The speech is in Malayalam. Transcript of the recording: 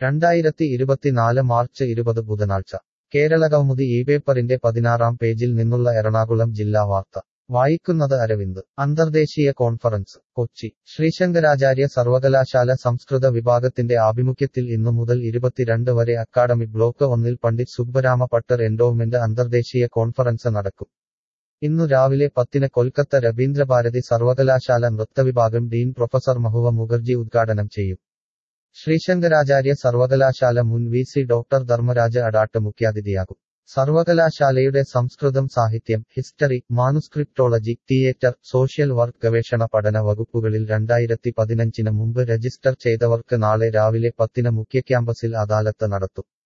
രണ്ടായിരത്തി ഇരുപത്തിനാല് മാർച്ച് ഇരുപത് ബുധനാഴ്ച കേരളകൗമുദി ഈ പേപ്പറിന്റെ പതിനാറാം പേജിൽ നിന്നുള്ള എറണാകുളം ജില്ലാ വാർത്ത വായിക്കുന്നത് അരവിന്ദ് അന്തർദേശീയ കോൺഫറൻസ് കൊച്ചി ശ്രീശങ്കരാചാര്യ സർവകലാശാല സംസ്കൃത വിഭാഗത്തിന്റെ ആഭിമുഖ്യത്തിൽ ഇന്നു മുതൽ ഇരുപത്തിരണ്ട് വരെ അക്കാഡമി ബ്ലോക്ക് ഒന്നിൽ പണ്ഡിറ്റ് സുബ്ബരാമ പട്ടർ എൻഡോവ്മെന്റ് അന്തർദേശീയ കോൺഫറൻസ് നടക്കും ഇന്നു രാവിലെ പത്തിന് കൊൽക്കത്ത രവീന്ദ്രഭാരതി സർവകലാശാല നൃത്തവിഭാഗം ഡീൻ പ്രൊഫസർ മഹുവ മുഖർജി ഉദ്ഘാടനം ചെയ്യും ശ്രീശങ്കരാചാര്യ സർവകലാശാല മുൻ V C doctor Dharmaraja Adat മുഖ്യാതിഥിയാകും സർവകലാശാലയുടെ സംസ്കൃതം സാഹിത്യം history manuscriptology theatre social work ഗവേഷണ പഠന വകുപ്പുകളിൽ രണ്ടായിരത്തി പതിനഞ്ചിന് മുമ്പ് രജിസ്റ്റർ ചെയ്തവർക്ക് നാളെ രാവിലെ പത്തിന് മുഖ്യ ക്യാമ്പസിൽ അദാലത്ത് നടത്തും